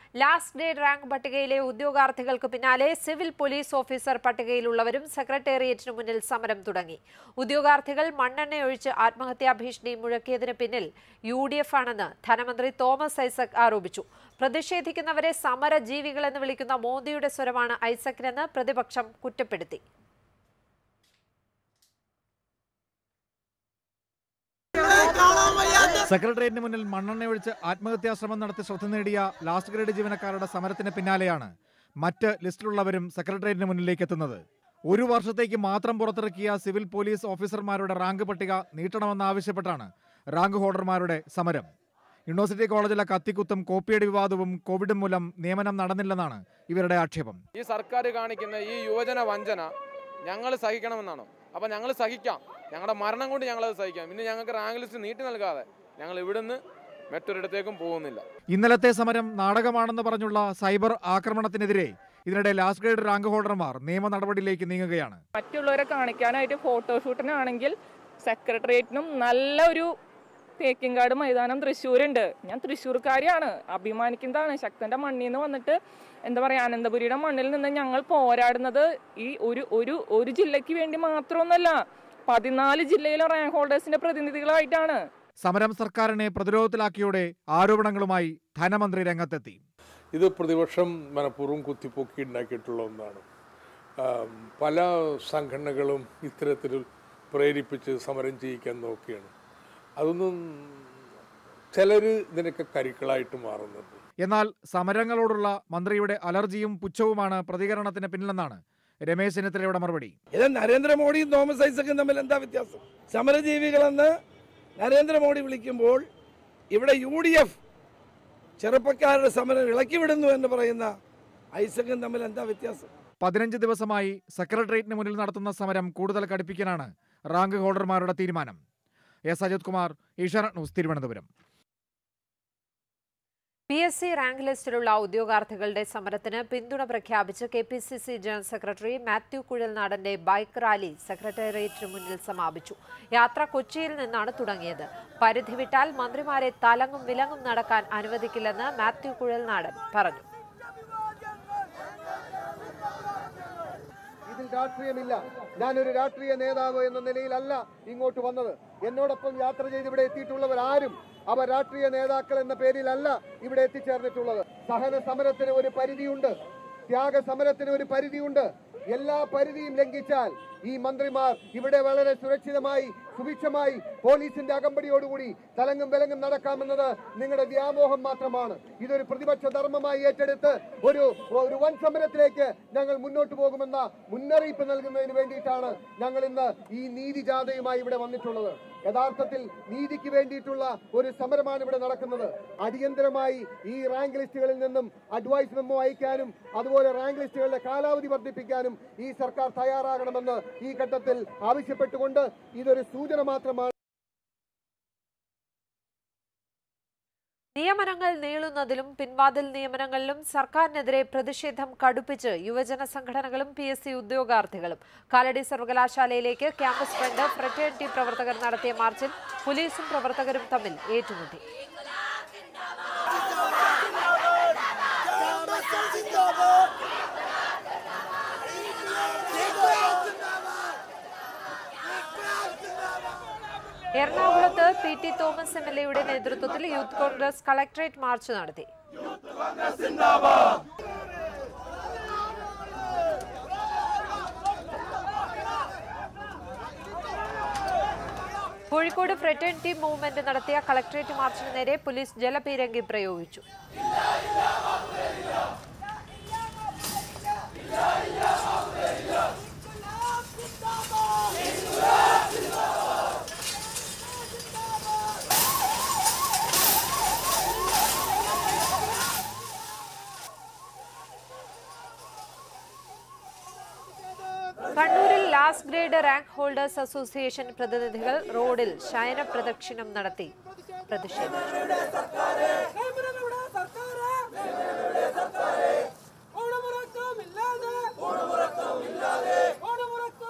last grade rank പട്ടികയിലെ ഉദ്യോഗാർത്ഥികൾക്ക് പിന്നാലെ സിവിൽ പോലീസ് ഓഫീസർ പട്ടികയിലുള്ളവരും സെക്രട്ടേറിയറ്റിനു മുന്നിൽ സമരം തുടങ്ങി ഉദ്യോഗാർത്ഥികൾ മണ്ണെണ്ണയൊഴിച്ച് ആത്മഹത്യാ ഭീഷണി മുഴക്കിയതിന് പിന്നിൽ യു ഡി എഫ് ആണെന്ന് ധനമന്ത്രി തോമസ് ഐസക് ആരോപിച്ചു പ്രതിഷേധിക്കുന്നവരെ സമരജീവികളെന്ന് വിളിക്കുന്ന മോദിയുടെ സ്വരമാണ് ഐസക്കിനെന്ന് പ്രതിപക്ഷം കുറ്റപ്പെടുത്തി സെക്രട്ടേറിയറ്റിന് മുന്നിൽ മണ്ണെണ്ണയൊഴിച്ച് ആത്മഹത്യാ ശ്രമം നടത്തി ശ്രദ്ധ നേടിയ ലാസ്റ്റ് ഗ്രേഡ് ജീവനക്കാരുടെ സമരത്തിന് പിന്നാലെയാണ് മറ്റ് ലിസ്റ്റിലുള്ളവരും സെക്രട്ടേറിയറ്റിന് മുന്നിലേക്ക് എത്തുന്നത് ഒരു വർഷത്തേക്ക് മാത്രം പുറത്തിറക്കിയ സിവിൽ പോലീസ് ഓഫീസർമാരുടെ റാങ്ക് പട്ടിക നീട്ടണമെന്നാവശ്യപ്പെട്ടാണ് റാങ്ക് ഹോൾഡർമാരുടെ സമരം യൂണിവേഴ്സിറ്റി കോളേജിലെ കത്തിക്കുത്തും കോപ്പിയടി വിവാദവും കോവിഡും മൂലം നിയമനം നടന്നില്ലെന്നാണ് ഇവരുടെ ആക്ഷേപം ഈ സർക്കാർ കാണിക്കുന്ന ഈ യുവജന വഞ്ചന ഞങ്ങൾ സഹിക്കണമെന്നാണ് അപ്പം ഞങ്ങൾ സഹിക്കാം ഞങ്ങളുടെ മരണം കൊണ്ട് ഞങ്ങളത് സഹിക്കാം പിന്നെ ഞങ്ങൾക്ക് റാങ്ക് ലിസ്റ്റ് നീട്ടി നൽകാതെ ഞങ്ങൾ ഇവിടുന്ന് മറ്റൊരിടത്തേക്കും പോകുന്നില്ല ഇന്നലത്തെ സമരം നാടകമാണെന്ന് പറഞ്ഞുള്ള സൈബർ ആക്രമണത്തിനെതിരെ ഇതിനിടെ ലാസ്റ്റ് ഗ്രേഡ് റാങ്ക് ഹോൾഡർമാർ നിയമ നടപടിയിലേക്ക് നീങ്ങുകയാണ് മറ്റുള്ളവരെ കാണിക്കാനായിട്ട് ഫോട്ടോഷൂട്ടിനാണെങ്കിൽ സെക്രട്ടേറിയറ്റിനും നല്ലൊരു തേക്കിൻ കാട് മൈതാനം തൃശ്ശൂരുണ്ട് ഞാൻ തൃശ്ശൂർക്കാരിയാണ് അഭിമാനിക്കുന്നതാണ് ശക്തന്റെ മണ്ണിൽ നിന്ന് വന്നിട്ട് എന്താ പറയുക അനന്തപുരിയുടെ മണ്ണിൽ നിന്ന് ഞങ്ങൾ പോരാടുന്നത് ഈ ഒരു ഒരു ഒരു ജില്ലയ്ക്ക് വേണ്ടി മാത്രമൊന്നല്ല പതിനാല് ജില്ലയിലെ റാങ്ക് ഹോൾഡേഴ്സിന്റെ പ്രതിനിധികളായിട്ടാണ് സമരം സർക്കാരിനെ പ്രതിരോധത്തിലാക്കിയോടെ ആരോപണങ്ങളുമായി ധനമന്ത്രി രംഗത്തെത്തി ഇത് പ്രതിപക്ഷം മനഃപൂർവ്വം കുത്തിപ്പൊക്കി ഉണ്ടാക്കിയിട്ടുള്ള ഒന്നാണ് ആം, പല സംഘടനകളും ഇത്തരത്തിൽ പ്രേരിപ്പിച്ച് സമരം ചെയ്യിക്കാൻ നോക്കുകയാണ് അതൊന്നും ചിലർ ഇതിനൊക്കെ കരുക്കളായിട്ട് മാറുന്നുണ്ട് എന്നാൽ സമരങ്ങളോടുള്ള മന്ത്രിയുടെ അലർജിയും പുച്ഛവുമാണ് പ്രതികരണത്തിന് പിന്നിലെന്നാണ് രമേശ് ചെന്നിത്തലയുടെ മറുപടി ഇത് നരേന്ദ്രമോദിയും തോമസ് ഐസക്കും തമ്മിൽ എന്താ വ്യത്യാസം സമരജീവികളെന്ന് നരേന്ദ്രമോദി വിളിക്കുമ്പോൾ ഇവിടെ യു ഡി എഫ് ചെറുപ്പക്കാരുടെ സമരം ഇളക്കി വിടുന്നു എന്ന് പറയുന്ന ഐസക്കും തമ്മിൽ എന്താ വ്യത്യാസം പതിനഞ്ച് ദിവസമായി സെക്രട്ടേറിയറ്റിന് മുന്നിൽ നടത്തുന്ന സമരം കൂടുതൽ കടുപ്പിക്കാനാണ് റാങ്ക് ഹോൾഡർമാരുടെ തീരുമാനം S Ajith Kumar Asianet news Thiruvananthapuram P S C rank ലിസ്റ്റിലുള്ള ഉദ്യോഗാർത്ഥികളുടെ സമരത്തിന് പിന്തുണ പ്രഖ്യാപിച്ച് K P C C general secretary Mathew കുഴൽനാടന്റെ ബൈക്ക് റാലി സെക്രട്ടേറിയറ്റിന് മുന്നിൽ സമാപിച്ചു യാത്ര കൊച്ചിയിൽ നിന്നാണ് തുടങ്ങിയത് പരിധി വിട്ടാൽ മന്ത്രിമാരെ തലങ്ങും വിലങ്ങും നടക്കാൻ അനുവദിക്കില്ലെന്ന് മാത്യു കുഴൽനാടൻ പറഞ്ഞു ഇതിൽ രാഷ്ട്രീയമില്ല ഞാനൊരു രാഷ്ട്രീയ നേതാവ് എന്ന നിലയിലല്ല ഇങ്ങോട്ട് വന്നത് എന്നോടൊപ്പം യാത്ര ചെയ്ത് ഇവിടെ എത്തിയിട്ടുള്ളവർ ആരും അവർ രാഷ്ട്രീയ നേതാക്കൾ എന്ന പേരിലല്ല ഇവിടെ എത്തിച്ചേർന്നിട്ടുള്ളത് സഹന സമരത്തിന് ഒരു പരിധിയുണ്ട് ത്യാഗ സമരത്തിന് ഒരു പരിധിയുണ്ട് എല്ലാ പരിധിയും ലംഘിച്ചാൽ ഈ മന്ത്രിമാർ ഇവിടെ വളരെ സുരക്ഷിതമായി സുഭിക്ഷമായി പോലീസിന്റെ അകമ്പടിയോടുകൂടി തലങ്ങും വിലങ്ങും നടക്കാമെന്നത് നിങ്ങളുടെ വ്യാമോഹം മാത്രമാണ് ഇതൊരു പ്രതിപക്ഷ ധർമ്മമായി ഏറ്റെടുത്ത് ഒരു ഒരു വൻ സമരത്തിലേക്ക് ഞങ്ങൾ മുന്നോട്ട് പോകുമെന്ന മുന്നറിയിപ്പ് നൽകുന്നതിന് വേണ്ടിയിട്ടാണ് ഞങ്ങൾ ഇന്ന് ഈ നീതി ജാഥയുമായി ഇവിടെ വന്നിട്ടുള്ളത് യഥാർത്ഥത്തിൽ നീതിക്ക് വേണ്ടിയിട്ടുള്ള ഒരു സമരമാണ് ഇവിടെ നടക്കുന്നത് അടിയന്തരമായി ഈ റാങ്ക് ലിസ്റ്റുകളിൽ നിന്നും അഡ്വൈസ് മെമ്മോ അയക്കാനും അതുപോലെ റാങ്ക് ലിസ്റ്റുകളുടെ കാലാവധി വർദ്ധിപ്പിക്കാനും ഈ സർക്കാർ തയ്യാറാകണമെന്ന് ഈ ഘട്ടത്തിൽ ആവശ്യപ്പെട്ടുകൊണ്ട് ഇതൊരു സൂചന മാത്രമാണ് നിയമനങ്ങൾ നീളുന്നതിലും പിൻവാതിൽ നിയമനങ്ങളിലും സർക്കാരിനെതിരെ പ്രതിഷേധം കടുപ്പിച്ച് യുവജന സംഘടനകളും പി എസ് സി ഉദ്യോഗാർത്ഥികളും കാലടി സർവകലാശാലയിലേക്ക് ക്യാമ്പസ് ഫ്രണ്ട് ഫ്രറ്റേണിറ്റി പ്രവർത്തകർ നടത്തിയ മാർച്ചിൽ പോലീസും പ്രവർത്തകരും തമ്മിൽ ഏറ്റുമുട്ടി എറണാകുളത്ത് P T Thomas M L എയുടെ നേതൃത്വത്തിൽ യൂത്ത് കോൺഗ്രസ് കളക്ടറേറ്റ് മാർച്ച് നടത്തി കോഴിക്കോട് ഫ്രറ്റേണിറ്റി മൂവ്മെന്റ് നടത്തിയ കളക്ടറേറ്റ് മാർച്ചിന് നേരെ പോലീസ് ജലപീരങ്കി പ്രയോഗിച്ചു കണ്ണൂരിൽ last grade rank holders association പ്രതിനിധികൾ റോഡിൽ ശയന പ്രദക്ഷിണം നടത്തി പ്രതിഷേധിച്ചു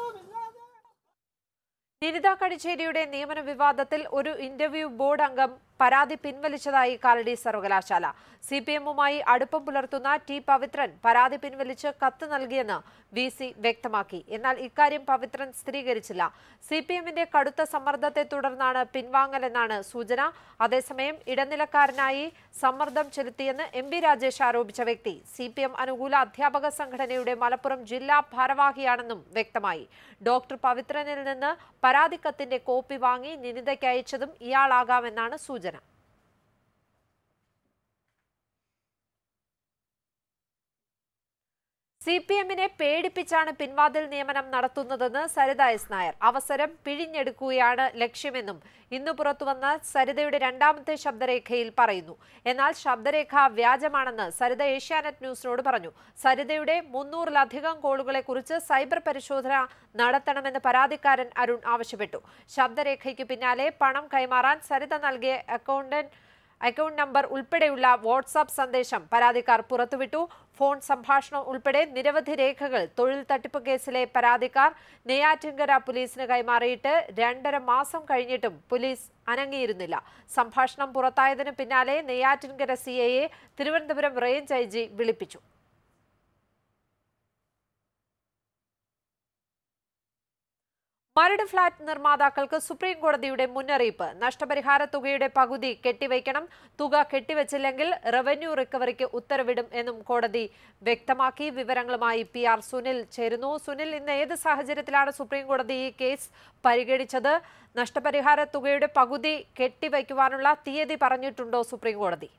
നിനിത കടിച്ചേരിയുടെ നിയമന വിവാദത്തിൽ ഒരു ഇന്റർവ്യൂ ബോർഡ് അംഗം പരാതി പിൻവലിച്ചതായി കാലടി സർവകലാശാല സി പി എമ്മുമായി അടുപ്പം പുലർത്തുന്ന ടി പവിത്രൻ പരാതി പിൻവലിച്ച് കത്ത് നൽകിയെന്ന് വി സി വ്യക്തമാക്കി എന്നാൽ ഇക്കാര്യം പവിത്രൻ സ്ഥിരീകരിച്ചില്ല സി പി എമ്മിന്റെ കടുത്ത സമ്മർദ്ദത്തെ തുടർന്നാണ് പിൻവാങ്ങലെന്നാണ് സൂചന അതേസമയം ഇടനിലക്കാരനായി സമ്മർദ്ദം ചെലുത്തിയെന്ന് എം ബി രാജേഷ് ആരോപിച്ച വ്യക്തി സി പി എം അനുകൂല അധ്യാപക സംഘടനയുടെ മലപ്പുറം ജില്ലാ ഭാരവാഹിയാണെന്നും വ്യക്തമായി ഡോക്ടർ പവിത്രനിൽ നിന്ന് പരാതിക്കത്തിന്റെ കോപ്പി വാങ്ങി നിനിതയ്ക്ക് അയച്ചതും ഇയാളാകാമെന്നാണ് സൂചന സി പി എമ്മിനെ പേടിപ്പിച്ചാണ് പിൻവാതിൽ നിയമനം നടത്തുന്നതെന്ന് സരിത എസ് നായർ അവസരം പിഴിഞ്ഞെടുക്കുകയാണ് ലക്ഷ്യമെന്നും ഇന്ന് പുറത്തുവന്ന സരിതയുടെ രണ്ടാമത്തെ ശബ്ദരേഖയിൽ പറയുന്നു എന്നാൽ ശബ്ദരേഖ വ്യാജമാണെന്ന് സരിത ഏഷ്യാനെറ്റ് ന്യൂസിനോട് പറഞ്ഞു സരിതയുടെ മുന്നൂറിലധികം കോളുകളെക്കുറിച്ച് സൈബർ പരിശോധന നടത്തണമെന്ന് പരാതിക്കാരൻ അരുൺ ആവശ്യപ്പെട്ടു ശബ്ദരേഖയ്ക്ക് പിന്നാലെ പണം കൈമാറാൻ സരിത നൽകിയ അക്കൗണ്ടന്റ് അക്കൗണ്ട് നമ്പർ ഉൾപ്പെടെയുള്ള വാട്സാപ്പ് സന്ദേശം പരാതിക്കാർ പുറത്തുവിട്ടു ഫോൺ സംഭാഷണം ഉൾപ്പെടെ നിരവധി രേഖകൾ തൊഴിൽ തട്ടിപ്പ് കേസിലെ പരാതിക്കാർ നെയ്യാറ്റിൻകര പോലീസിന് കൈമാറിയിട്ട് രണ്ടര മാസം കഴിഞ്ഞിട്ടും പോലീസ് അനങ്ങിയിരുന്നില്ല സംഭാഷണം പുറത്തായതിനു പിന്നാലെ നെയ്യാറ്റിൻകര സി ഐയെ തിരുവനന്തപുരം റേഞ്ച് ഐ ജി വിളിപ്പിച്ചു മരട് ഫ്ളാറ്റ് നിർമ്മാതാക്കൾക്ക് സുപ്രീം കോടതിയുടെ മുന്നറിയിപ്പ് നഷ്ടപരിഹാര തുകയുടെ പകുതി കെട്ടിവയ്ക്കണം തുക കെട്ടിവച്ചില്ലെങ്കിൽ റവന്യൂ റിക്കവറിക്ക് ഉത്തരവിടും എന്നും കോടതി വ്യക്തമാക്കി വിവരങ്ങളുമായി പി ആർ സുനിൽ ചേരുന്നു സുനിൽ ഇന്ന് ഏത് സാഹചര്യത്തിലാണ് സുപ്രീം കോടതി ഈ കേസ് പരിഗണിച്ചത് നഷ്ടപരിഹാര തുകയുടെ പകുതി കെട്ടിവയ്ക്കുവാനുള്ള തീയതി പറഞ്ഞിട്ടുണ്ടോ സുപ്രീം കോടതി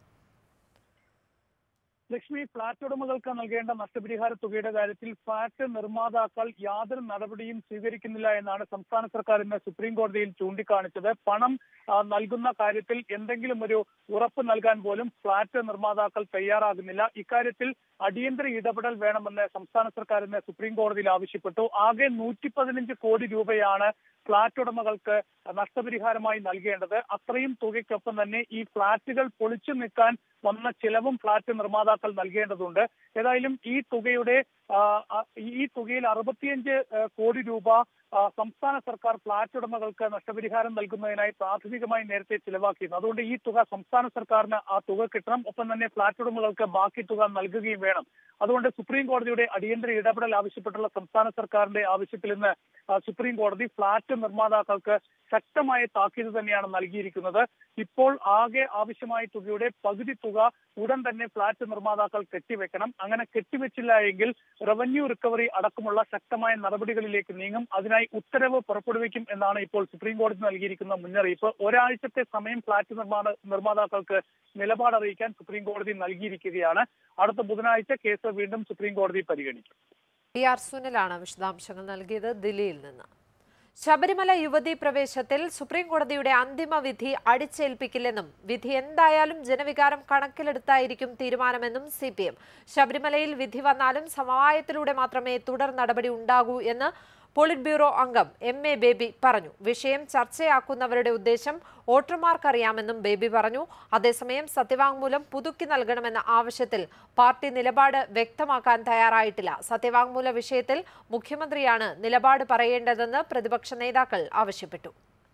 ലക്ഷ്മി ഫ്ളാറ്റ് ഉടമകൾക്ക് നൽകേണ്ട നഷ്ടപരിഹാര തുകയുടെ കാര്യത്തിൽ ഫ്ളാറ്റ് നിർമ്മാതാക്കൾ യാതൊരു നടപടിയും സ്വീകരിക്കുന്നില്ല എന്നാണ് സംസ്ഥാന സർക്കാർ ഇന്ന് സുപ്രീം കോടതിയിൽ ചൂണ്ടിക്കാണിച്ചത് പണം ആ, നൽകുന്ന കാര്യത്തിൽ എന്തെങ്കിലും ഒരു ഉറപ്പ് നൽകാൻ പോലും ഫ്ളാറ്റ് നിർമ്മാതാക്കൾ തയ്യാറാകുന്നില്ല ഇക്കാര്യത്തിൽ അടിയന്തര ഇടപെടൽ വേണമെന്ന് സംസ്ഥാന സർക്കാർ ഇന്ന് സുപ്രീം കോടതിയിൽ ആവശ്യപ്പെട്ടു ആകെ നൂറ്റി പതിനഞ്ച് കോടി രൂപയാണ് ഫ്ളാറ്റ് ഉടമകൾക്ക് നഷ്ടപരിഹാരമായി നൽകേണ്ടത് അത്രയും തുകയ്ക്കൊപ്പം തന്നെ ഈ ഫ്ളാറ്റുകൾ പൊളിച്ചു നിൽക്കാൻ വന്ന ചിലവും ഫ്ളാറ്റ് നിർമ്മാതാക്കൾ നൽകേണ്ടതുണ്ട് ഏതായാലും ഈ തുകയുടെ ആ, ആ, ഈ തുകയിൽ അറുപത്തിയഞ്ച് ആ, കോടി രൂപ ആ, സംസ്ഥാന സർക്കാർ ഫ്ളാറ്റ് ഉടമകൾക്ക് നഷ്ടപരിഹാരം നൽകുന്നതിനായി പ്രാഥമികമായി നേരത്തെ ചിലവാക്കിയിരുന്നു അതുകൊണ്ട് ഈ തുക സംസ്ഥാന സർക്കാരിന് ആ തുക കിട്ടണം ഒപ്പം തന്നെ ഫ്ളാറ്റ് ഉടമകൾക്ക് ബാക്കി തുക നൽകുകയും വേണം അതുകൊണ്ട് സുപ്രീം കോടതിയുടെ അടിയന്തര ഇടപെടൽ ആവശ്യപ്പെട്ടുള്ള സംസ്ഥാന സർക്കാരിന്റെ ആവശ്യത്തിൽ ഇന്ന് ആ, സുപ്രീം കോടതി ഫ്ളാറ്റ് നിർമ്മാതാക്കൾക്ക് ശക്തമായ താക്കീത് തന്നെയാണ് നൽകിയിരിക്കുന്നത് ഇപ്പോൾ ആകെ ആവശ്യമായ തുകയുടെ പകുതി തുക ഉടൻ തന്നെ ഫ്ളാറ്റ് നിർമ്മാതാക്കൾ കെട്ടിവെക്കണം അങ്ങനെ കെട്ടിവെച്ചില്ല എങ്കിൽ റവന്യൂ റിക്കവറി അടക്കമുള്ള ശക്തമായ നടപടികളിലേക്ക് നീങ്ങും അതിനായി ഉത്തരവ് പുറപ്പെടുവിക്കും എന്നാണ് ഇപ്പോൾ സുപ്രീം കോടതി നൽകിയിരിക്കുന്ന മുന്നറിയിപ്പ് ഒരാഴ്ചത്തെ സമയം ഫ്ളാറ്റ് നിർമ്മാണ നിർമ്മാതാക്കൾക്ക് നിലപാട് അറിയിക്കാൻ സുപ്രീം കോടതി നൽകിയിരിക്കുകയാണ് അടുത്ത ബുധനാഴ്ച കേസ് വീണ്ടും സുപ്രീം കോടതി പരിഗണിക്കും പി ആർ സുനിലാണ് വിശദാംശങ്ങൾ നൽകിയത് ദില്ലിയിൽ നിന്ന് ശബരിമല യുവതീ പ്രവേശത്തിൽ സുപ്രീം കോടതിയുടെ അന്തിമ വിധി അടിച്ചേൽപ്പിക്കില്ലെന്നും വിധി എന്തായാലും ജനവികാരം കണക്കിലെടുത്തായിരിക്കും തീരുമാനമെന്നും സി പി എം ശബരിമലയിൽ വിധി വന്നാലും സമവായത്തിലൂടെ മാത്രമേ തുടർ നടപടി ഉണ്ടാകൂ എന്ന് പോളിറ്റ് ബ്യൂറോ അംഗം എം എ ബേബി പറഞ്ഞു വിഷയം ചർച്ചയാക്കുന്നവരുടെ ഉദ്ദേശം വോട്ടർമാർക്കറിയാമെന്നും ബേബി പറഞ്ഞു അതേസമയം സത്യവാങ്മൂലം പുതുക്കി നൽകണമെന്ന ആവശ്യത്തിൽ പാർട്ടി നിലപാട് വ്യക്തമാക്കാൻ തയ്യാറായിട്ടില്ല സത്യവാങ്മൂല വിഷയത്തിൽ മുഖ്യമന്ത്രിയാണ് നിലപാട് പറയേണ്ടതെന്ന് പ്രതിപക്ഷ നേതാക്കൾ ആവശ്യപ്പെട്ടു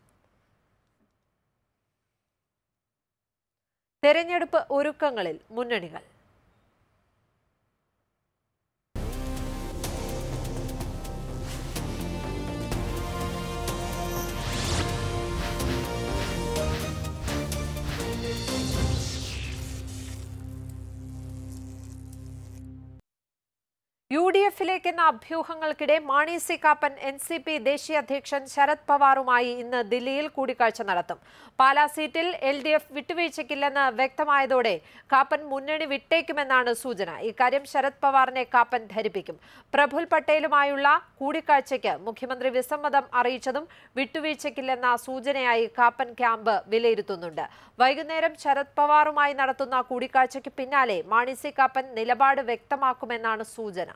തെരഞ്ഞെടുപ്പ് ഒരുക്കങ്ങളിൽ മുന്നണികൾ യു ഡി എഫിലേക്കെന്ന അഭ്യൂഹങ്ങൾക്കിടെ Mani C Kappan N C P ദേശീയ അധ്യക്ഷൻ ശരത് പവാറുമായി ഇന്ന് ദില്ലിയിൽ കൂടിക്കാഴ്ച നടത്തും പാലാ സീറ്റിൽ എൽ ഡി എഫ് വിട്ടുവീഴ്ചയ്ക്കില്ലെന്ന് വ്യക്തമായതോടെ കാപ്പൻ മുന്നണി വിട്ടേക്കുമെന്നാണ് സൂചന ഇക്കാര്യം ശരത് പവാറിനെ കാപ്പൻ ധരിപ്പിക്കും പ്രഫുൽ പട്ടേലുമായുള്ള കൂടിക്കാഴ്ചയ്ക്ക് മുഖ്യമന്ത്രി വിസമ്മതം അറിയിച്ചതും വിട്ടുവീഴ്ചയ്ക്കില്ലെന്ന സൂചനയായി കാപ്പൻ ക്യാമ്പ് വിലയിരുത്തുന്നുണ്ട് വൈകുന്നേരം ശരത് പവാറുമായി നടത്തുന്ന കൂടിക്കാഴ്ചയ്ക്ക് പിന്നാലെ മാണി സി കാപ്പൻ നിലപാട് വ്യക്തമാക്കുമെന്നാണ് സൂചന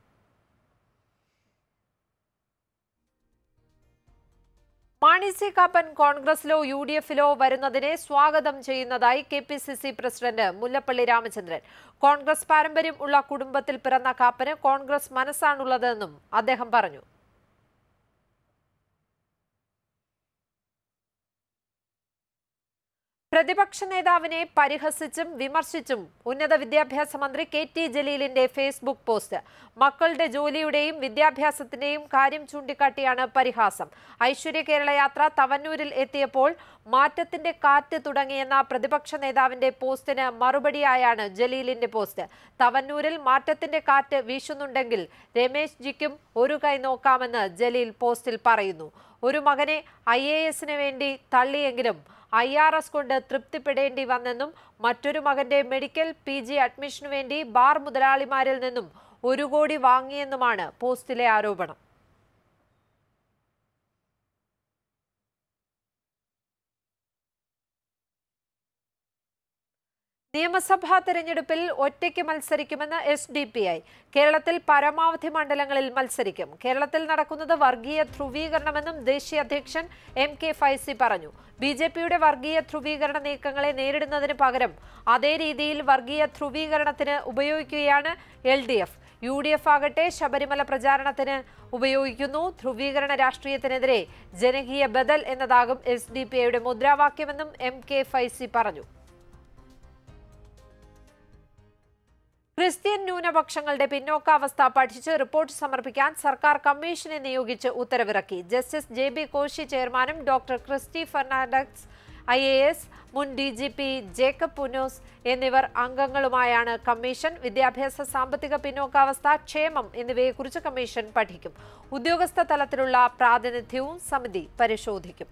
മാണി സി കാപ്പൻ കോൺഗ്രസിലോ യു ഡി എഫിലോ വരുന്നതിനെ സ്വാഗതം ചെയ്യുന്നതായി K P C C president Mullappally Ramachandran Congress പാരമ്പര്യം ഉള്ള കുടുംബത്തിൽ പിറന്ന കാപ്പന് കോൺഗ്രസ് മനസ്സാണുള്ളതെന്നും അദ്ദേഹം പറഞ്ഞു പ്രതിപക്ഷ നേതാവിനെ പരിഹസിച്ചും വിമർശിച്ചും ഉന്നത വിദ്യാഭ്യാസ മന്ത്രി കെ ടി ജലീലിന്റെ ഫേസ്ബുക്ക് പോസ്റ്റ് മക്കളുടെ ജോലിയുടെയും വിദ്യാഭ്യാസത്തിന്റെയും കാര്യം ചൂണ്ടിക്കാട്ടിയാണ് പരിഹാസം ഐശ്വര്യ കേരള യാത്ര തവന്നൂരിൽ എത്തിയപ്പോൾ മാറ്റത്തിന്റെ കാറ്റ് തുടങ്ങിയെന്ന പ്രതിപക്ഷ നേതാവിന്റെ പോസ്റ്റിന് മറുപടിയായാണ് ജലീലിന്റെ പോസ്റ്റ് തവന്നൂരിൽ മാറ്റത്തിന്റെ കാറ്റ് വീശുന്നുണ്ടെങ്കിൽ രമേശ് ജിക്കും ഒരു കൈ നോക്കാമെന്ന് ജലീൽ പോസ്റ്റിൽ പറയുന്നു ഒരു മകനെ ഐ എ എസിന് വേണ്ടി തള്ളിയെങ്കിലും ഐ ആർ എസ് കൊണ്ട് തൃപ്തിപ്പെടേണ്ടി വന്നെന്നും മറ്റൊരു മകന്റെ മെഡിക്കൽ പി ജി അഡ്മിഷനു വേണ്ടി ബാർ മുതലാളിമാരിൽ നിന്നും ഒരു കോടി വാങ്ങിയെന്നുമാണ് പോസ്റ്റിലെ ആരോപണം നിയമസഭാ തെരഞ്ഞെടുപ്പിൽ ഒറ്റയ്ക്ക് മത്സരിക്കുമെന്ന് എസ് ഡി പി ഐ കേരളത്തിൽ പരമാവധി മണ്ഡലങ്ങളിൽ മത്സരിക്കും കേരളത്തിൽ നടക്കുന്നത് വർഗീയ ധ്രുവീകരണമെന്നും ദേശീയ അധ്യക്ഷൻ എം കെ ഫൈസി പറഞ്ഞു ബി ജെ പിയുടെ വർഗീയ ധ്രുവീകരണ നീക്കങ്ങളെ നേരിടുന്നതിന് പകരം അതേ രീതിയിൽ വർഗീയ ധ്രുവീകരണത്തിന് ഉപയോഗിക്കുകയാണ് L D F U D F ആകട്ടെ ശബരിമല പ്രചാരണത്തിന് ഉപയോഗിക്കുന്നു ധ്രുവീകരണ രാഷ്ട്രീയത്തിനെതിരെ ജനകീയ ബദൽ എന്നതാകും എസ് ഡി പി ഐയുടെ മുദ്രാവാക്യമെന്നും എം കെ ഫൈസി പറഞ്ഞു ക്രിസ്ത്യൻ ന്യൂനപക്ഷങ്ങളുടെ പിന്നോക്കാവസ്ഥ പഠിച്ച് റിപ്പോർട്ട് സമർപ്പിക്കാൻ സർക്കാർ കമ്മീഷനെ നിയോഗിച്ച് ഉത്തരവിറക്കി ജസ്റ്റിസ് ജെ ബി കോശി ചെയർമാനും doctor Christy Fernandez I A S മുൻ D G P Jacob Punnoose എന്നിവർ അംഗങ്ങളുമായാണ് കമ്മീഷൻ വിദ്യാഭ്യാസ സാമ്പത്തിക പിന്നോക്കാവസ്ഥ ക്ഷേമം എന്നിവയെക്കുറിച്ച് കമ്മീഷൻ പഠിക്കും ഉദ്യോഗസ്ഥ തലത്തിലുള്ള പ്രാതിനിധ്യവും സമിതി പരിശോധിക്കും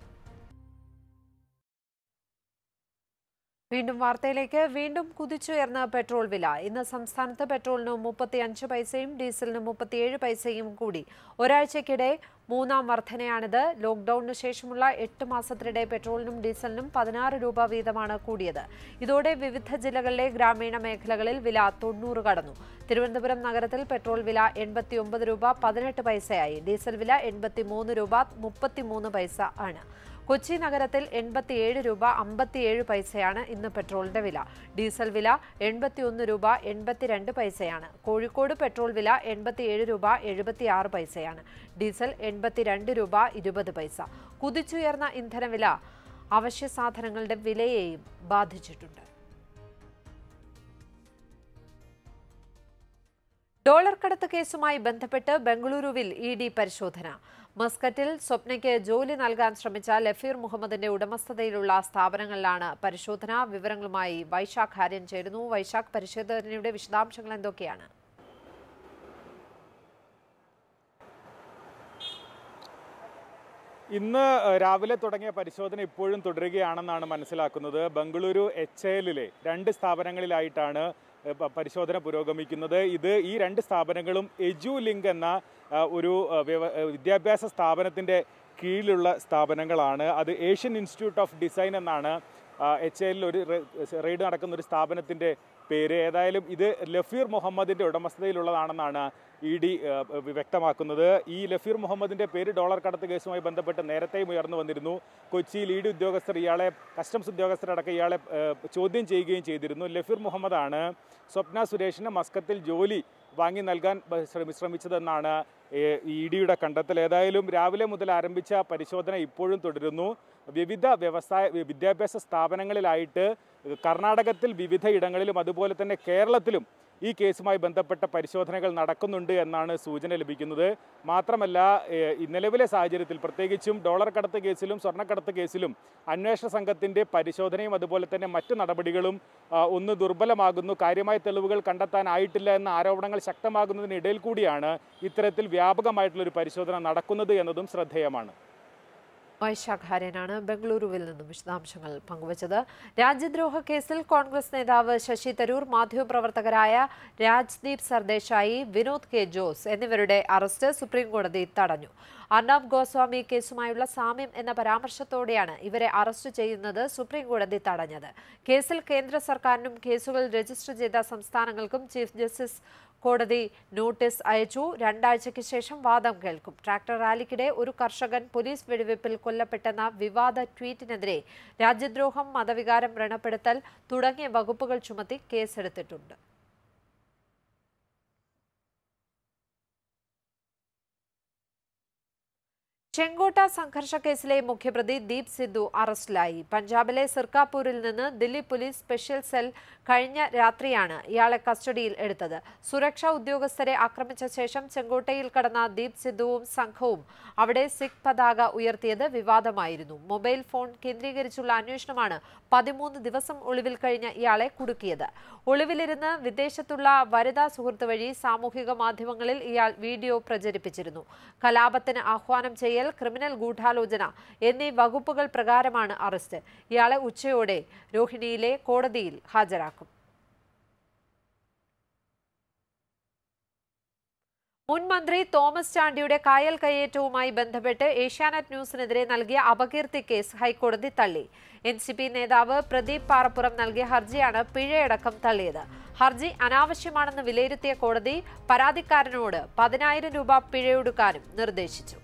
വീണ്ടും വാർത്തയിലേക്ക് വീണ്ടും കുതിച്ചുയർന്ന പെട്രോൾ വില ഇന്ന് സംസ്ഥാനത്ത് പെട്രോളിന് മുപ്പത്തി അഞ്ച് പൈസയും ഡീസലിന് മുപ്പത്തിയേഴ് പൈസയും കൂടി ഒരാഴ്ചക്കിടെ മൂന്നാം വർധനയാണിത് ലോക്ഡൌണിന് ശേഷമുള്ള എട്ട് മാസത്തിനിടെ പെട്രോളിനും ഡീസലിനും പതിനാറ് രൂപ വീതമാണ് കൂടിയത് ഇതോടെ വിവിധ ജില്ലകളിലെ ഗ്രാമീണ മേഖലകളിൽ വില തൊണ്ണൂറ് കടന്നു തിരുവനന്തപുരം നഗരത്തിൽ പെട്രോൾ വില എൺപത്തി ഒമ്പത് രൂപ പതിനെട്ട് പൈസയായി ഡീസൽ വില എൺപത്തി മൂന്ന് രൂപ മുപ്പത്തിമൂന്ന് പൈസ ആണ് കൊച്ചി നഗരത്തിൽ എൺപത്തിയേഴ് രൂപ അമ്പത്തിയേഴ് പൈസയാണ് ഇന്ന് പെട്രോളിന്റെ വില ഡീസൽ വില എൺപത്തിയൊന്ന് രൂപ എൺപത്തിരണ്ട് പൈസയാണ് കോഴിക്കോട് പെട്രോൾ വില എൺപത്തിയേഴ് രൂപ എഴുപത്തിയാറ് പൈസയാണ് ഡീസൽ എൺപത്തിരണ്ട് രൂപ ഇരുപത് പൈസ കുതിച്ചുയർന്ന ഇന്ധനവില അവശ്യ സാധനങ്ങളുടെ വിലയെയും ബാധിച്ചിട്ടുണ്ട് ഡോളർ കടത്ത് കേസുമായി ബന്ധപ്പെട്ട് ബംഗളൂരുവിൽ ഇ ഡി പരിശോധന മസ്കറ്റിൽ സ്വപ്നയ്ക്ക് ജോലി നൽകാൻ ശ്രമിച്ച ലഫീർ മുഹമ്മദിന്റെ ഉടമസ്ഥതയിലുള്ള സ്ഥാപനങ്ങളിലാണ് പരിശോധന വിവരങ്ങളുമായി വൈശാഖ് ഹാര്യൻ ചേരുന്നു വൈശാഖ് പരിശോധനയുടെ വിശദാംശങ്ങൾ എന്തൊക്കെയാണ് ഇന്ന് ഏഹ്, രാവിലെ തുടങ്ങിയ പരിശോധന ഇപ്പോഴും തുടരുകയാണെന്നാണ് മനസ്സിലാക്കുന്നത് ബംഗളൂരു എച്ച് എല്ലിലെ രണ്ട് സ്ഥാപനങ്ങളിലായിട്ടാണ് ഏഹ്, പ- പരിശോധന പുരോഗമിക്കുന്നത് ഇത് ഈ രണ്ട് സ്ഥാപനങ്ങളും എജു ലിങ്ക് എന്ന ആ, ഒരു ആ, വ്യവ- ആ, വിദ്യാഭ്യാസ സ്ഥാപനത്തിൻ്റെ കീഴിലുള്ള സ്ഥാപനങ്ങളാണ് അത് ഏഷ്യൻ ഇൻസ്റ്റിറ്റ്യൂട്ട് ഓഫ് ഡിസൈൻ എന്നാണ് എച്ച് എല്ലിൽ ഒരു റെ- റെയ്ഡ് നടക്കുന്ന ഒരു സ്ഥാപനത്തിൻ്റെ പേര് ഏതായാലും ഇത് ലഫീർ മുഹമ്മദിൻ്റെ ഉടമസ്ഥതയിലുള്ളതാണെന്നാണ് ഇ ഡി വ്യക്തമാക്കുന്നത് ഈ ലഫീർ മുഹമ്മദിൻ്റെ പേര് ഡോളർ കടത്ത് കേസുമായി ബന്ധപ്പെട്ട് നേരത്തെയും ഉയർന്നു വന്നിരുന്നു കൊച്ചിയിൽ ഇ ഡി ഉദ്യോഗസ്ഥർ ഇയാളെ കസ്റ്റംസ് ഉദ്യോഗസ്ഥരടക്കം ഇയാളെ ഏഹ്, ചോദ്യം ചെയ്യുകയും ചെയ്തിരുന്നു ലഫീർ മുഹമ്മദാണ് സ്വപ്ന സുരേഷിന് മസ്കത്തിൽ ജോലി വാങ്ങി നൽകാൻ ബ- ശ്രമി- ശ്രമിച്ചതെന്നാണ് ഇ ഡിയുടെ കണ്ടെത്തൽ ഏതായാലും രാവിലെ മുതൽ ആരംഭിച്ച പരിശോധന ഇപ്പോഴും തുടരുന്നു വിവിധ വ്യവസായ വി- വിദ്യാഭ്യാസ സ്ഥാപനങ്ങളിലായിട്ട് കർണാടകത്തിൽ വിവിധ ഇടങ്ങളിലും അതുപോലെ തന്നെ കേരളത്തിലും ഈ കേസുമായി ബന്ധപ്പെട്ട പരിശോധനകൾ നടക്കുന്നുണ്ട് എന്നാണ് സൂചന ലഭിക്കുന്നത് മാത്രമല്ല ഏഹ്, ഈ നിലവിലെ സാഹചര്യത്തിൽ പ്രത്യേകിച്ചും ഡോളർ കടത്ത് കേസിലും സ്വർണ്ണക്കടത്ത് കേസിലും അന്വേഷണ സംഘത്തിൻ്റെ പരിശോധനയും അതുപോലെ തന്നെ മറ്റു നടപടികളും ആ, ഒന്ന് ദുർബലമാകുന്നു കാര്യമായ തെളിവുകൾ കണ്ടെത്താനായിട്ടില്ല എന്ന ആരോപണങ്ങൾ ശക്തമാകുന്നതിനിടയിൽ കൂടിയാണ് ഇത്തരത്തിൽ വ്യാപകമായിട്ടുള്ളൊരു പരിശോധന നടക്കുന്നത് എന്നതും ശ്രദ്ധേയമാണ് വൈശാഖ് ഹാര്യനാണ് ബംഗളൂരുവിൽ നിന്നും വിശദാംശങ്ങൾ പങ്കുവച്ചത് രാജ്യദ്രോഹ കേസിൽ കോൺഗ്രസ് നേതാവ് ശശി തരൂർ മാധ്യമപ്രവർത്തകരായ രാജ്ദീപ് സർദേശായി വിനോദ് കെ ജോസ് എന്നിവരുടെ അറസ്റ്റ് സുപ്രീംകോടതി തടഞ്ഞു അർണബ് ഗോസ്വാമി കേസുമായുള്ള സാമ്യം എന്ന പരാമർശത്തോടെയാണ് ഇവരെ അറസ്റ്റ് ചെയ്യുന്നത് സുപ്രീംകോടതി തടഞ്ഞത് കേസിൽ കേന്ദ്ര സർക്കാരിനും കേസുകൾ രജിസ്റ്റർ ചെയ്ത സംസ്ഥാനങ്ങൾക്കും ചീഫ് ജസ്റ്റിസ് കോടതി നോട്ടീസ് അയച്ചു രണ്ടാഴ്ചയ്ക്ക് ശേഷം വാദം കേൾക്കും ട്രാക്ടർ റാലിക്കിടെ ഒരു കർഷകൻ പോലീസ് വെടിവെപ്പിൽ കൊല്ലപ്പെട്ടെന്ന വിവാദ ട്വീറ്റിനെതിരെ രാജ്യദ്രോഹം മതവികാരം വ്രണപ്പെടുത്തൽ തുടങ്ങിയ വകുപ്പുകൾ ചുമത്തി കേസെടുത്തിട്ടുണ്ട് ചെങ്കോട്ട സംഘർഷ കേസിലെ മുഖ്യപ്രതി ദീപ് സിദ്ധു അറസ്റ്റിലായി പഞ്ചാബിലെ സിർക്കാപൂരിൽ നിന്ന് ദില്ലി പോലീസ് സ്പെഷ്യൽ സെൽ കഴിഞ്ഞ രാത്രിയാണ് ഇയാളെ കസ്റ്റഡിയിൽ എടുത്തത് സുരക്ഷാ ഉദ്യോഗസ്ഥരെ ആക്രമിച്ച ശേഷം ചെങ്കോട്ടയിൽ കടന്ന ദീപ് സിദ്ധുവും സംഘവും അവിടെ സിഖ് പതാക ഉയർത്തിയത് വിവാദമായിരുന്നു മൊബൈൽ ഫോൺ കേന്ദ്രീകരിച്ചുള്ള അന്വേഷണമാണ് പതിമൂന്ന് ദിവസം ഒളിവിൽ കഴിഞ്ഞ ഇയാളെ കുടുക്കിയത് ഒളിവിലിരുന്ന് വിദേശത്തുള്ള വനിതാ സുഹൃത്ത് വഴി സാമൂഹിക മാധ്യമങ്ങളിൽ ഇയാൾ വീഡിയോ പ്രചരിപ്പിച്ചിരുന്നു കലാപത്തിന് ആഹ്വാനം ചെയ്യൽ ക്രിമിനൽ ഗൂഢാലോചന എന്നീ വകുപ്പുകൾ പ്രകാരമാണ് അറസ്റ്റ് ഇയാളെ ഉച്ചയോടെ രോഹിണിയിലെ കോടതിയിൽ ഹാജരാക്കും മുൻ മന്ത്രി തോമസ് ചാണ്ടിയുടെ കായൽ കയ്യേറ്റവുമായി ബന്ധപ്പെട്ട് ഏഷ്യാനെറ്റ് ന്യൂസിനെതിരെ നൽകിയ അപകീർത്തി കേസ് ഹൈക്കോടതി തള്ളി എൻ സി പി നേതാവ് പ്രദീപ് പാറപ്പുറം നൽകിയ ഹർജിയാണ് പിഴയടക്കം തള്ളിയത് ഹർജി അനാവശ്യമാണെന്ന് വിലയിരുത്തിയ കോടതി പരാതിക്കാരനോട് പതിനായിരം രൂപ പിഴയൊടുക്കാനും നിർദ്ദേശിച്ചു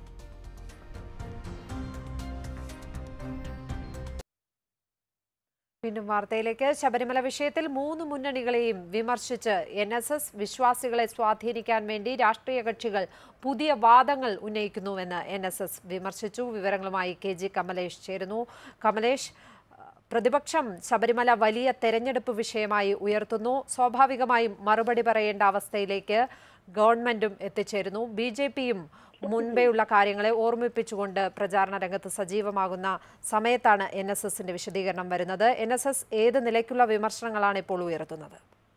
വീണ്ടും വാർത്തയിലേക്ക് ശബരിമല വിഷയത്തിൽ മൂന്ന് മുന്നണികളെയും വിമർശിച്ച് എൻ എസ് എസ് വിശ്വാസികളെ സ്വാധീനിക്കാൻ വേണ്ടി രാഷ്ട്രീയ കക്ഷികൾ പുതിയ വാദങ്ങൾ ഉന്നയിക്കുന്നുവെന്ന് എൻ എസ് എസ് വിമർശിച്ചു വിവരങ്ങളുമായി കെ ജി കമലേഷ് ചേരുന്നു കമലേഷ് പ്രതിപക്ഷം ശബരിമല വലിയ തെരഞ്ഞെടുപ്പ് വിഷയമായി ഉയർത്തുന്നു സ്വാഭാവികമായും മറുപടി പറയേണ്ട അവസ്ഥയിലേക്ക് ഗവൺമെന്റും എത്തിച്ചേരുന്നു ബി ജെ പിയും മുൻപേയുള്ള കാര്യങ്ങളെ ഓർമ്മിപ്പിച്ചുകൊണ്ട് പ്രചാരണ രംഗത്ത് സജീവമാകുന്ന സമയത്താണ് എൻ എസ് എസിന്റെ വിശദീകരണം വരുന്നത് എൻ എസ് എസ് ഏത് നിലയ്ക്കുള്ള വിമർശനങ്ങളാണ് ഇപ്പോൾ ഉയർത്തുന്നത്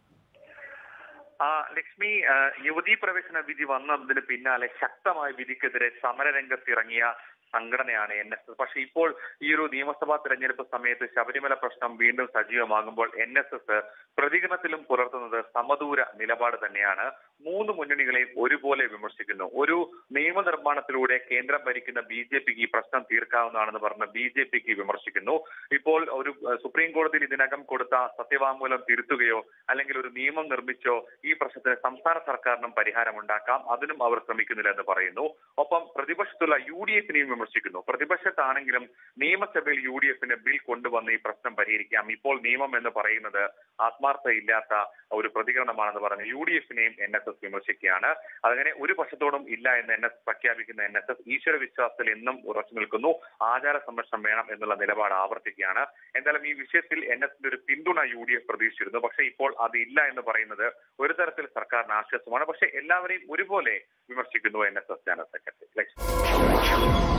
ആ ലക്ഷ്മി ആ, യുവതീ പ്രവേശന വിധി വന്നതിന് പിന്നാലെ ശക്തമായ വിധിക്കെതിരെ സമരരംഗത്തിറങ്ങിയ സംഘടനയാണ് എൻ എസ് എസ് പക്ഷെ ഇപ്പോൾ ഈ ഒരു നിയമസഭാ തെരഞ്ഞെടുപ്പ് സമയത്ത് ശബരിമല പ്രശ്നം വീണ്ടും സജീവമാകുമ്പോൾ എൻ എസ് എസ് പ്രതികരണത്തിലും പുലർത്തുന്നത് സമദൂര നിലപാട് തന്നെയാണ് മൂന്ന് മുന്നണികളെയും ഒരുപോലെ വിമർശിക്കുന്നു ഒരു നിയമനിർമ്മാണത്തിലൂടെ കേന്ദ്രം ഭരിക്കുന്ന ബി ജെ പിക്ക് ഈ പ്രശ്നം തീർക്കാവുന്നതാണെന്ന് പറഞ്ഞ് ബി ജെ പിക്ക് വിമർശിക്കുന്നു ഇപ്പോൾ ഒരു ഏഹ്, സുപ്രീം കോടതിയിൽ ഇതിനകം കൊടുത്ത സത്യവാങ്മൂലം തിരുത്തുകയോ അല്ലെങ്കിൽ ഒരു നിയമം നിർമ്മിച്ചോ ഈ പ്രശ്നത്തിന് സംസ്ഥാന സർക്കാരിനും പരിഹാരമുണ്ടാക്കാം അതിനും അവർ ശ്രമിക്കുന്നില്ല എന്ന് പറയുന്നു ഒപ്പം പ്രതിപക്ഷത്തുള്ള യു ഡി എഫിനെയും വിമർശിക്കുന്നു പ്രതിപക്ഷത്താണെങ്കിലും നിയമസഭയിൽ യു ഡി എഫിന് ബിൽ കൊണ്ടുവന്ന് ഈ പ്രശ്നം പരിഹരിക്കാം ഇപ്പോൾ നിയമം എന്ന് പറയുന്നത് ആത്മാർത്ഥയില്ലാത്ത ഒരു പ്രതികരണമാണെന്ന് പറഞ്ഞ് യു ഡി എഫിനെയും എൻ എസ് എസ് വിമർശിക്കുകയാണ് അങ്ങനെ ഒരു പക്ഷത്തോടും ഇല്ല എന്ന് എൻ എസ് പ്രഖ്യാപിക്കുന്ന എൻ എസ് എസ് ഈശ്വര വിശ്വാസത്തിൽ എന്നും ഉറച്ചു നിൽക്കുന്നു ആചാര സംരക്ഷണം വേണം എന്നുള്ള നിലപാട് ആവർത്തിക്കുകയാണ് എന്തായാലും ഈ വിഷയത്തിൽ എൻ എസിന്റെ ഒരു പിന്തുണ യു ഡി എഫ് പ്രതീക്ഷിച്ചിരുന്നു പക്ഷേ ഇപ്പോൾ അത് ഇല്ല എന്ന് പറയുന്നത് ഒരു തരത്തിൽ സർക്കാരിന് ആശ്വാസമാണ് പക്ഷേ എല്ലാവരെയും ഒരുപോലെ വിമർശിക്കുന്നു N S S general secretary Lakshmi